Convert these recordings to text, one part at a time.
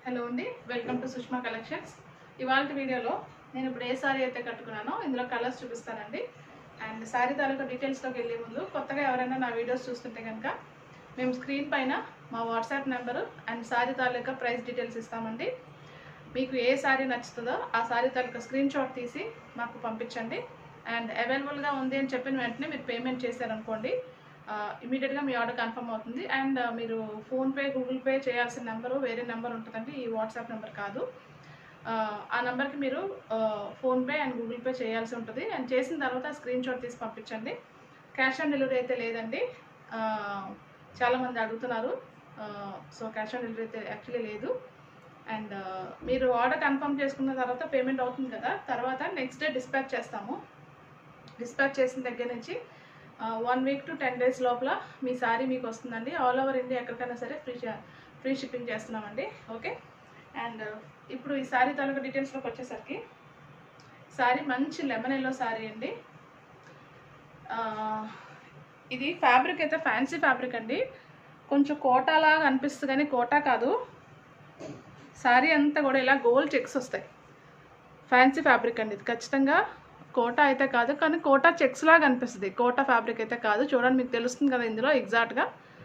hello అండి welcome to Sushma collections ఇవాళ వీడియోలో నేను ఇప్పుడు ఏ సారీ అయితే కట్టుకున్నానో ఇందులో కలర్స్ చూపిస్తానండి అండ్ శారీ తాలూకా డీటెయిల్స్లోకి వెళ్ళే ముందు కొత్తగా ఎవరైనా నా వీడియోస్ చూస్తుంటే కనుక మేము స్క్రీన్ పైన మా వాట్సాప్ నెంబరు అండ్ శారీ తాలూకా ప్రైస్ డీటెయిల్స్ ఇస్తామండి మీకు ఏ శారీ నచ్చుతుందో ఆ శారీ తాలూకా స్క్రీన్ షాట్ తీసి మాకు పంపించండి అండ్ అవైలబుల్గా ఉంది అని చెప్పిన వెంటనే మీరు పేమెంట్ చేశారనుకోండి ఇమీడియట్గా మీ ఆర్డర్ కన్ఫర్మ్ అవుతుంది అండ్ మీరు ఫోన్పే గూగుల్ పే చేయాల్సిన నెంబరు వేరే నెంబర్ ఉంటుందండి ఈ వాట్సాప్ నెంబర్ కాదు ఆ, ఆ నెంబర్కి మీరు ఫోన్పే అండ్ గూగుల్ పే చేయాల్సి ఉంటుంది అండ్ చేసిన తర్వాత స్క్రీన్ షాట్ తీసి పంపించండి క్యాష్ ఆన్ డెలివరీ అయితే లేదండి ఆ, చాలామంది అడుగుతున్నారు సో క్యాష్ ఆన్ డెలివరీ అయితే యాక్చువల్లీ లేదు అండ్ మీరు ఆర్డర్ కన్ఫర్మ్ చేసుకున్న తర్వాత పేమెంట్ అవుతుంది కదా తర్వాత నెక్స్ట్ డే డిస్పాచ్ చేస్తాము డిస్పాచ్ చేసిన దగ్గర నుంచి one week to ten days లోపల మీ శారీ మీకు వస్తుందండి ఆల్ ఓవర్ ఇండియా ఎక్కడికైనా సరే ఫ్రీ ఫ్రీ షిప్పింగ్ చేస్తున్నామండి ఓకే అండ్ ఇప్పుడు ఈ శారీ తాలూకా డీటెయిల్స్లోకి వచ్చేసరికి శారీ మంచి లెమన్ ఎల్లో శారీ అండి ఆ, ఇది ఫ్యాబ్రిక్ అయితే ఫ్యాన్సీ ఫ్యాబ్రిక్ అండి కొంచెం కోటాలాగా అనిపిస్తుంది కానీ కోటా కాదు శారీ అంతా కూడా ఇలా గోల్డ్ చెక్స్ వస్తాయి ఫ్యాన్సీ ఫ్యాబ్రిక్ అండి ఇది ఖచ్చితంగా కోటా అయితే కాదు కానీ కోటా చెక్స్ లాగా అనిపిస్తుంది కోటా ఫ్యాబ్రిక్ అయితే కాదు చూడండి మీకు తెలుస్తుంది కదా ఇందులో ఎగ్జాక్ట్గా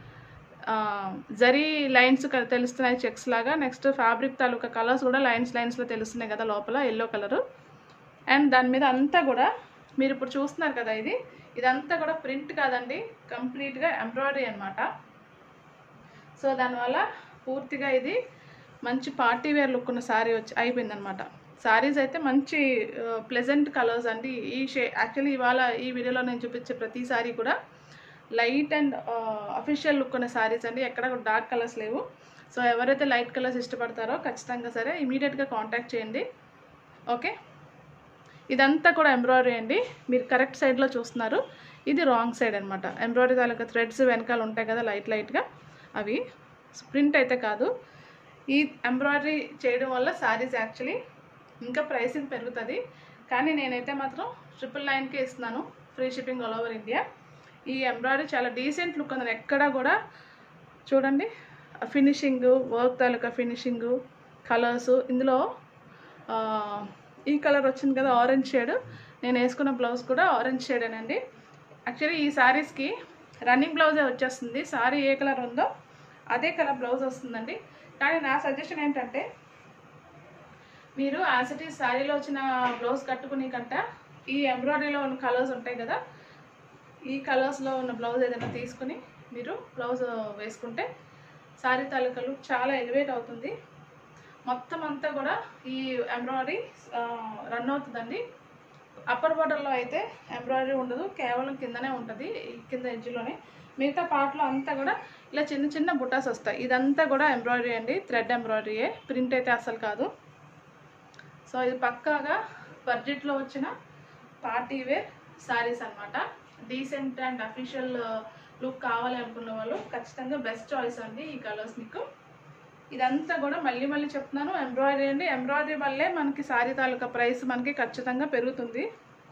జరీ లైన్స్ తెలుస్తున్నాయి చెక్స్ లాగా నెక్స్ట్ ఫ్యాబ్రిక్ తాలూకా కలర్స్ కూడా లైన్స్ లైన్స్లో తెలుస్తున్నాయి కదా లోపల ఎల్లో కలరు అండ్ దాని మీద అంతా కూడా మీరు ఇప్పుడు చూస్తున్నారు కదా ఇది ఇదంతా కూడా ప్రింట్ కాదండి కంప్లీట్గా ఎంబ్రాయిడరీ అనమాట సో దానివల్ల పూర్తిగా ఇది మంచి పార్టీ వేర్ లుక్ ఉన్న శారీ వచ్చి అయిపోయిందనమాట శారీస్ అయితే మంచి ప్లెజెంట్ కలర్స్ అండి ఈ షే యాక్చువల్లీ ఇవాళ ఈ వీడియోలో నేను చూపించే ప్రతి శారీ కూడా లైట్ అండ్ అఫీషియల్ లుక్ ఉన్న శారీస్ అండి ఎక్కడ కూడా డార్క్ కలర్స్ లేవు సో ఎవరైతే లైట్ కలర్స్ ఇష్టపడతారో ఖచ్చితంగా సరే ఇమీడియట్గా కాంటాక్ట్ చేయండి ఓకే ఇదంతా కూడా ఎంబ్రాయిడరీ అండి మీరు కరెక్ట్ సైడ్లో చూస్తున్నారు ఇది రాంగ్ సైడ్ అనమాట ఎంబ్రాయిడరీ తాలూకా థ్రెడ్స్ వెనకాల ఉంటాయి కదా లైట్ లైట్గా అవి ప్రింట్ అయితే కాదు ఈ ఎంబ్రాయిడరీ చేయడం వల్ల శారీస్ యాక్చువల్లీ ఇంకా ప్రైసింగ్ పెరుగుతుంది కానీ నేనైతే మాత్రం ట్రిపుల్ నైన్కే ఇస్తున్నాను free shipping all over India ఈ ఎంబ్రాయిడరీ చాలా డీసెంట్ లుక్ ఉంది ఎక్కడా కూడా చూడండి ఫినిషింగ్ వర్క్ తాలూకా ఫినిషింగ్ కలర్స్ ఇందులో ఆ, ఈ కలర్ వచ్చింది కదా ఆరెంజ్ షేడ్ నేను వేసుకున్న బ్లౌజ్ కూడా ఆరెంజ్ షేడేనండి యాక్చువల్లీ ఈ శారీస్కి రన్నింగ్ బ్లౌజే వచ్చేస్తుంది శారీ ఏ కలర్ ఉందో అదే కలర్ బ్లౌజ్ వస్తుందండి కానీ నా సజెషన్ ఏంటంటే మీరు యాసిటీ శారీలో వచ్చిన బ్లౌజ్ కట్టుకునే కంట ఈ ఎంబ్రాయిడరీలో ఉన్న కలర్స్ ఉంటాయి కదా ఈ కలర్స్లో ఉన్న బ్లౌజ్ ఏదైనా తీసుకుని మీరు బ్లౌజ్ వేసుకుంటే శారీ తాలూకా లుక్ చాలా ఎలివేట్ అవుతుంది మొత్తం అంతా కూడా ఈ ఎంబ్రాయిడరీ రన్ అవుతుందండి అప్పర్ బార్డర్లో అయితే ఎంబ్రాయిడరీ ఉండదు కేవలం కిందనే ఉంటుంది ఈ కింద ఎడ్జ్లోనే మిగతా పార్ట్లో అంతా కూడా ఇలా చిన్న చిన్న బుటాస్ వస్తాయి ఇదంతా కూడా ఎంబ్రాయిడరీ అండి థ్రెడ్ ఎంబ్రాయిడరీయే ప్రింట్ అయితే అస్సలు కాదు సో ఇది పక్కాగా బడ్జెట్లో వచ్చిన పార్టీ వేర్ శారీస్ అనమాట డీసెంట్ అండ్ అఫీషియల్ లుక్ కావాలి అనుకున్న వాళ్ళు ఖచ్చితంగా బెస్ట్ చాయిస్ అండి ఈ కలర్స్ మీకు ఇదంతా కూడా మళ్ళీ మళ్ళీ చెప్తున్నాను ఎంబ్రాయిడరీ అండి ఎంబ్రాయిడరీ వల్లే మనకి శారీ తాలూకా ప్రైస్ మనకి ఖచ్చితంగా పెరుగుతుంది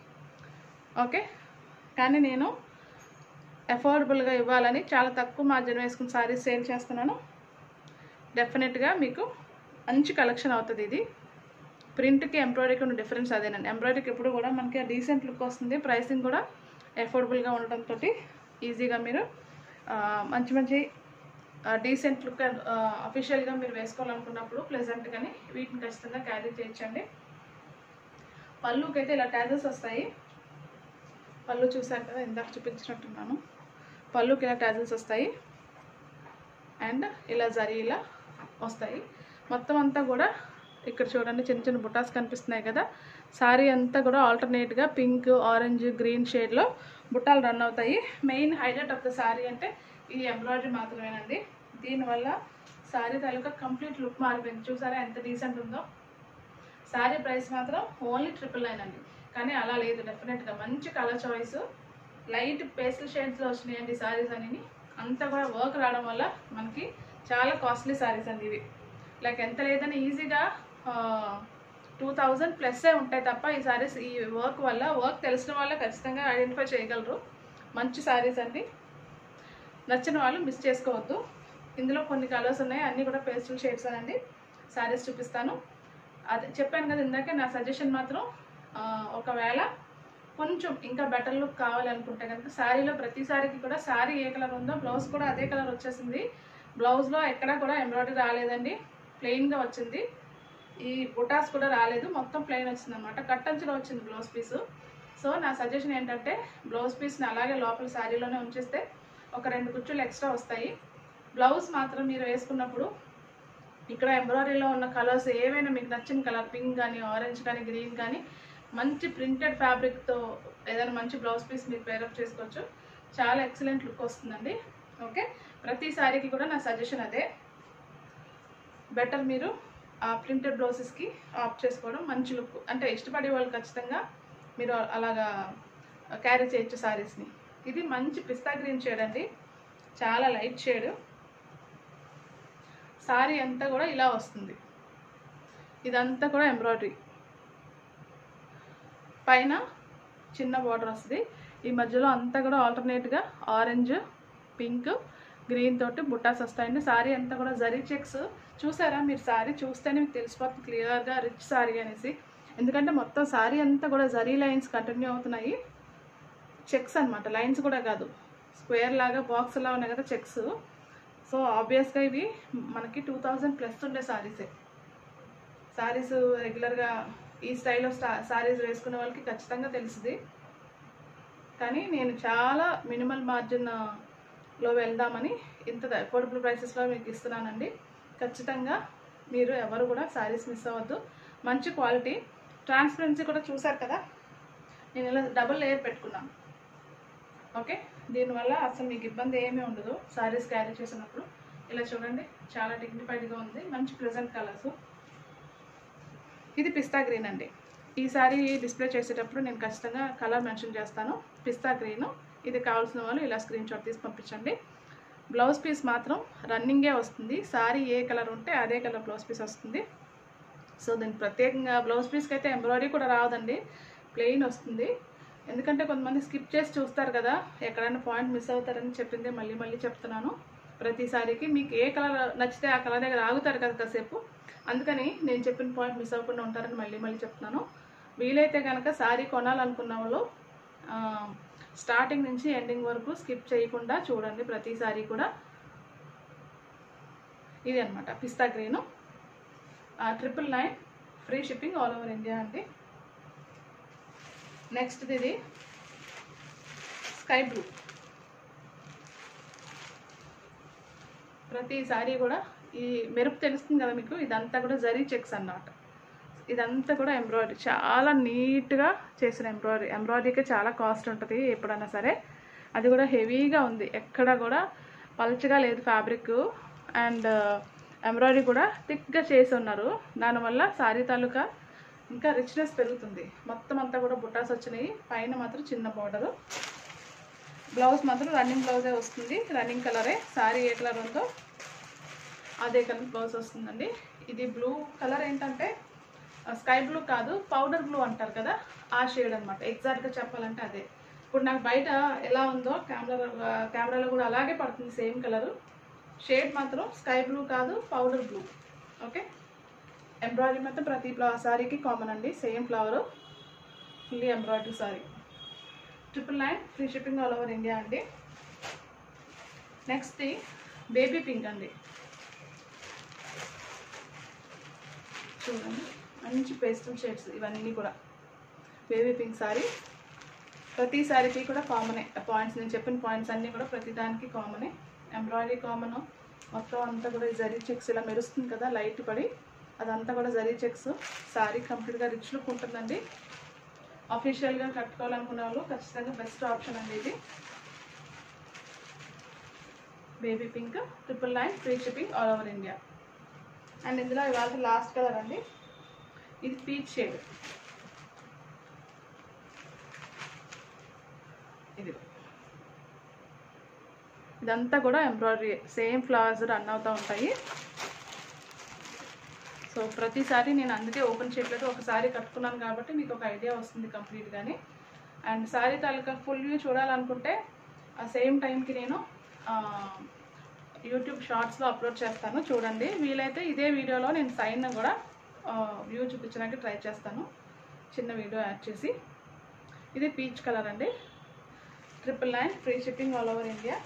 ఓకే కానీ నేను అఫోర్డబుల్గా ఇవ్వాలని చాలా తక్కువ మార్జిన్ వేసుకుని శారీస్ సేల్ చేస్తున్నాను డెఫినెట్గా మీకు మంచి కలెక్షన్ అవుతుంది ఇది ప్రింట్కి ఎంబ్రాయిడరీకి ఉన్న డిఫరెన్స్ అదేనండి ఎంబ్రాయిడరీకి ఎప్పుడు కూడా మనకి డీసెంట్ లుక్ వస్తుంది ప్రైసింగ్ కూడా అఫోర్డబుల్గా ఉండటంతో ఈజీగా మీరు ఆ, మంచి మంచి డీసెంట్ లుక్ అఫీషియల్గా మీరు వేసుకోవాలనుకున్నప్పుడు ప్లెజెంట్గాని వీటిని ఖచ్చితంగా క్యారీ చేయొచ్చండి పళ్ళుకి అయితే ఇలా ట్యాజెస్ వస్తాయి పళ్ళు చూసారు కదా ఇందాక చూపించినట్టున్నాను పళ్ళుకి ఇలా ట్యాజెస్ వస్తాయి అండ్ ఇలా జరీ ఇలా వస్తాయి మొత్తం అంతా కూడా ఇక్కడ చూడండి చిన్న చిన్న బుటాస్ కనిపిస్తున్నాయి కదా శారీ అంతా కూడా ఆల్టర్నేట్గా పింక్ ఆరెంజ్ గ్రీన్ షేడ్లో బుట్టాలు రన్ అవుతాయి main highlight of the sari అంటే ఈ ఎంబ్రాయిడరీ మాత్రమేనండి దీనివల్ల శారీ తాలూకా కంప్లీట్ లుక్ మారిపోయింది చూసారా ఎంత డీసెంట్ ఉందో శారీ ప్రైస్ మాత్రం ఓన్లీ ట్రిపుల్ నైన్ అండి కానీ అలా లేదు డెఫినెట్గా మంచి కలర్ చాయిస్ లైట్ పేస్టల్ షేడ్స్లో వచ్చినాయండి శారీస్ అని అంతా కూడా వర్క్ రావడం వల్ల మనకి చాలా కాస్ట్లీ శారీస్ అండి ఇవి లైక్ ఎంత లేదని ఈజీగా టూ థౌజండ్ ప్లస్సే ఉంటాయి తప్ప ఈ శారీస్ ఈ వర్క్ వల్ల వర్క్ తెలిసిన వల్ల ఖచ్చితంగా ఐడెంటిఫై చేయగలరు మంచి శారీస్ అండి నచ్చిన వాళ్ళు మిస్ చేసుకోవద్దు ఇందులో కొన్ని కలర్స్ ఉన్నాయి అన్నీ కూడా పేస్టల్ షేడ్స్ అండి శారీస్ చూపిస్తాను అది చెప్పాను కదా ఇందాకే నా సజెషన్ మాత్రం ఆ, ఒకవేళ కొంచెం ఇంకా బెటర్ లుక్ కావాలనుకుంటే కనుక శారీలో ప్రతి శారీకి కూడా శారీ ఏ కలర్ ఉందో బ్లౌజ్ కూడా అదే కలర్ వచ్చేసింది బ్లౌజ్లో ఎక్కడా కూడా ఎంబ్రాయిడరీ రాలేదండి ప్లెయిన్గా వచ్చింది ఈ బుటాస్ కూడా రాలేదు మొత్తం ప్లెయిన్ వచ్చింది అనమాట కట్టంచులో వచ్చింది బ్లౌజ్ పీసు సో నా సజెషన్ ఏంటంటే బ్లౌజ్ పీస్ని అలాగే లోపల శారీలోనే ఉంచేస్తే ఒక రెండు కుచ్చులు ఎక్స్ట్రా వస్తాయి బ్లౌజ్ మాత్రం మీరు వేసుకున్నప్పుడు ఇక్కడ ఎంబ్రాయిడరీలో ఉన్న కలర్స్ ఏవైనా మీకు నచ్చిన కలర్ పింక్ కానీ ఆరెంజ్ కానీ గ్రీన్ కానీ మంచి ప్రింటెడ్ ఫ్యాబ్రిక్తో ఏదైనా మంచి బ్లౌజ్ పీస్ మీరు పేరప్ చేసుకోవచ్చు చాలా ఎక్సలెంట్ లుక్ వస్తుందండి ఓకే ప్రతి శారీకి కూడా నా సజెషన్ అదే బెటర్ మీరు ఆ ప్రింటెడ్ బ్లౌజెస్కి ఆప్ చేసుకోవడం మంచి లుక్ అంటే ఇష్టపడే వాళ్ళు ఖచ్చితంగా మీరు అలాగా క్యారీ చేయొచ్చు శారీస్ని ఇది మంచి పిస్తా గ్రీన్ షేడ్ అండి చాలా లైట్ షేడ్ శారీ అంతా కూడా ఇలా వస్తుంది ఇదంతా కూడా ఎంబ్రాయిడరీ పైన చిన్న బార్డర్ వస్తుంది ఈ మధ్యలో అంతా కూడా ఆల్టర్నేట్గా ఆరెంజ్ పింక్ గ్రీన్ తోటి బుట్టాస్ వస్తాయండి శారీ అంతా కూడా జరీ చెక్స్ చూసారా మీరు శారీ చూస్తేనే మీకు తెలిసిపోతుంది క్లియర్గా రిచ్ శారీ అనేసి ఎందుకంటే మొత్తం శారీ అంతా కూడా జరీ లైన్స్ కంటిన్యూ అవుతున్నాయి చెక్స్ అన్నమాట లైన్స్ కూడా కాదు స్క్వేర్ లాగా బాక్స్ లా ఉన్నాయి కదా చెక్స్ సో ఆబ్వియస్గా ఇవి మనకి టూ థౌజండ్ ప్లస్ ఉండే శారీసే శారీస్ రెగ్యులర్గా ఈ స్టైల్లో స్టా శారీస్ వేసుకునే వాళ్ళకి ఖచ్చితంగా తెలుస్తుంది కానీ నేను చాలా మినిమల్ మార్జిన్లో వెళ్దామని ఇంత అఫోర్డబుల్ ప్రైసెస్లో మీకు ఇస్తున్నానండి ఖచ్చితంగా మీరు ఎవరు కూడా శారీస్ మిస్ అవ్వద్దు మంచి క్వాలిటీ ట్రాన్స్పరెన్సీ కూడా చూసారు కదా నేను ఇలా డబుల్ లేయర్ పెట్టుకున్నాను ఓకే దీనివల్ల అసలు మీకు ఇబ్బంది ఏమీ ఉండదు శారీస్ క్యారీ చేసినప్పుడు ఇలా చూడండి చాలా డిగ్నిఫైడ్గా ఉంది మంచి ప్రెజెంట్ కలర్స్ ఇది పిస్తా గ్రీన్ అండి ఈ సారీ డిస్ప్లే చేసేటప్పుడు నేను ఖచ్చితంగా కలర్ మెన్షన్ చేస్తాను పిస్తా గ్రీన్ ఇది కావాల్సిన వాళ్ళు ఇలా స్క్రీన్ షాట్ తీసి పంపించండి బ్లౌజ్ పీస్ మాత్రం రన్నింగే వస్తుంది సారీ ఏ కలర్ ఉంటే అదే కలర్ బ్లౌజ్ పీస్ వస్తుంది సో దీనికి ప్రత్యేకంగా బ్లౌజ్ పీస్కి అయితే ఎంబ్రాయిడరీ కూడా రావదండి ప్లెయిన్ వస్తుంది ఎందుకంటే కొంతమంది స్కిప్ చేసి చూస్తారు కదా ఎక్కడైనా పాయింట్ మిస్ అవుతారని చెప్పింది మళ్ళీ మళ్ళీ చెప్తున్నాను ప్రతి సారీకి మీకు ఏ కలర్ నచ్చితే ఆ కలర్ దగ్గర ఆగుతారు కదా కాసేపు అందుకని నేను చెప్పిన పాయింట్ మిస్ అవ్వకుండా ఉంటారని మళ్ళీ మళ్ళీ చెప్తున్నాను వీలైతే కనుక శారీ కొనాలనుకున్న వాళ్ళు ఆ, స్టార్టింగ్ నుంచి ఎండింగ్ వరకు స్కిప్ చేయకుండా చూడండి ప్రతి సారీ కూడా ఇది అనమాట పిస్తా green triple nine free shipping all over India అండి నెక్స్ట్ ఇది స్కై బ్లూ ప్రతి సారీ కూడా ఈ మెరుపు తెలుస్తుంది కదా మీకు ఇదంతా కూడా జరీ చెక్స్ అన్నమాట ఇదంతా కూడా ఎంబ్రాయిడరీ చాలా నీట్గా చేసిన ఎంబ్రాయిడరీ ఎంబ్రాయిడరీకి చాలా కాస్ట్ ఉంటుంది ఎప్పుడైనా సరే అది కూడా హెవీగా ఉంది ఎక్కడ కూడా పల్చగా లేదు ఫ్యాబ్రిక్ అండ్ ఎంబ్రాయిడరీ కూడా థిక్గా చేసి ఉన్నారు దానివల్ల శారీ తాలూకా ఇంకా రిచ్నెస్ పెరుగుతుంది మొత్తం అంతా కూడా బుట్టాస్ వచ్చినాయి పైన మాత్రం చిన్న బార్డరు బ్లౌజ్ మాత్రం రన్నింగ్ బ్లౌజే వస్తుంది రన్నింగ్ కలరే శారీ ఏ కలర్ ఉందో అదే కలర్ బ్లౌజ్ వస్తుందండి ఇది బ్లూ కలర్ ఏంటంటే స్కై బ్లూ కాదు పౌడర్ బ్లూ అంటారు కదా ఆ షేడ్ అనమాట ఎగ్జాక్ట్గా చెప్పాలంటే అదే ఇప్పుడు నాకు బయట ఎలా ఉందో కెమెరా కెమెరాలో కూడా అలాగే పడుతుంది సేమ్ కలరు షేడ్ మాత్రం స్కై బ్లూ కాదు పౌడర్ బ్లూ ఓకే ఎంబ్రాయిడరీ మాత్రం ప్రతి ఫ్లవర్ సారీకి కామన్ అండి same flower fully embroidery sari triple nine free shipping all over India అండి నెక్స్ట్ బేబీ పింక్ అండి చూడండి మంచి పేస్టల్ షేడ్స్ ఇవన్నీ కూడా బేబీ పింక్ సారీ ప్రతి సారీకి కూడా కామనే పాయింట్స్ నేను చెప్పిన పాయింట్స్ అన్నీ కూడా ప్రతి దానికి కామనే ఎంబ్రాయిడరీ కామన్ మొత్తం అంతా కూడా ఈ జరీ చెక్స్ ఇలా మెరుస్తుంది కదా లైట్ పడి అదంతా కూడా జరీ చెక్స్ సారీ కంప్లీట్గా రిచ్ లుక్ ఉంటుందండి అఫీషియల్గా కట్టుకోవాలనుకునే వాళ్ళు ఖచ్చితంగా బెస్ట్ ఆప్షన్ అండి ఇది baby pink triple nine free shipping all over India and ఇందులో ఇవాళ లాస్ట్ కలర్ అండి ఇది పీచ్ షేడ్ ఇది ఇదంతా కూడా ఎంబ్రాయిడరీ సేమ్ ఫ్లవర్స్ రన్ అవుతూ ఉంటాయి సో ప్రతిసారి నేను అందుకే ఓపెన్ చేయట్లేదు ఒకసారి కట్టుకున్నాను కాబట్టి మీకు ఒక ఐడియా వస్తుంది కంప్లీట్గాని అండ్ శారీ తాలూకా ఫుల్ వ్యూ చూడాలనుకుంటే ఆ సేమ్ టైంకి నేను ఆ, యూట్యూబ్ షార్ట్స్లో అప్లోడ్ చేస్తాను చూడండి వీలైతే ఇదే వీడియోలో నేను సైన్ కూడా వ్యూ చూపించడానికి ట్రై చేస్తాను చిన్న వీడియో యాడ్ చేసి ఇది పీచ్ కలర్ అండి triple nine free shipping all over India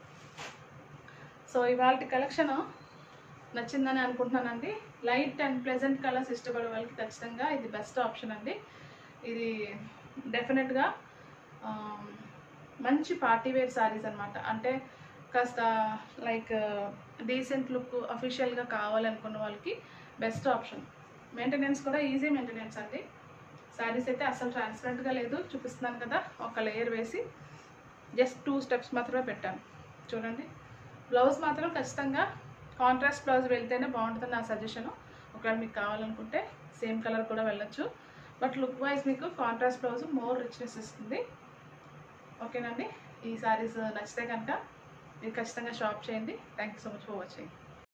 so ఇవాళ కలెక్షన్ నచ్చిందని అనుకుంటున్నానండి లైట్ అండ్ ప్లెజెంట్ కలర్స్ ఇష్టపడే వాళ్ళకి ఖచ్చితంగా ఇది బెస్ట్ ఆప్షన్ అండి ఇది డెఫినెట్గా మంచి పార్టీ వేర్ శారీస్ అనమాట అంటే కాస్త లైక్ డీసెంట్ లుక్ అఫీషియల్గా కావాలనుకున్న వాళ్ళకి బెస్ట్ ఆప్షన్ మెయింటెనెన్స్ కూడా ఈజీ మెయింటెనెన్స్ అండి శారీస్ అయితే అసలు ట్రాన్స్పరెంట్గా లేదు చూపిస్తున్నాను కదా ఒక లేయర్ వేసి జస్ట్ టూ స్టెప్స్ మాత్రమే పెట్టాను చూడండి బ్లౌజ్ మాత్రం ఖచ్చితంగా కాంట్రాస్ట్ బ్లౌజ్ వెళ్తేనే బాగుంటుంది నా సజెషను ఒకవేళ మీకు కావాలనుకుంటే సేమ్ కలర్ కూడా వెళ్ళొచ్చు బట్ లుక్ వైజ్ మీకు కాంట్రాస్ట్ బ్లౌజ్ మోర్ రిచ్నెస్ ఇస్తుంది ఓకేనండి ఈ సారీస్ నచ్చితే కనుక మీరు ఖచ్చితంగా షాప్ చేయండి thank you so much for watching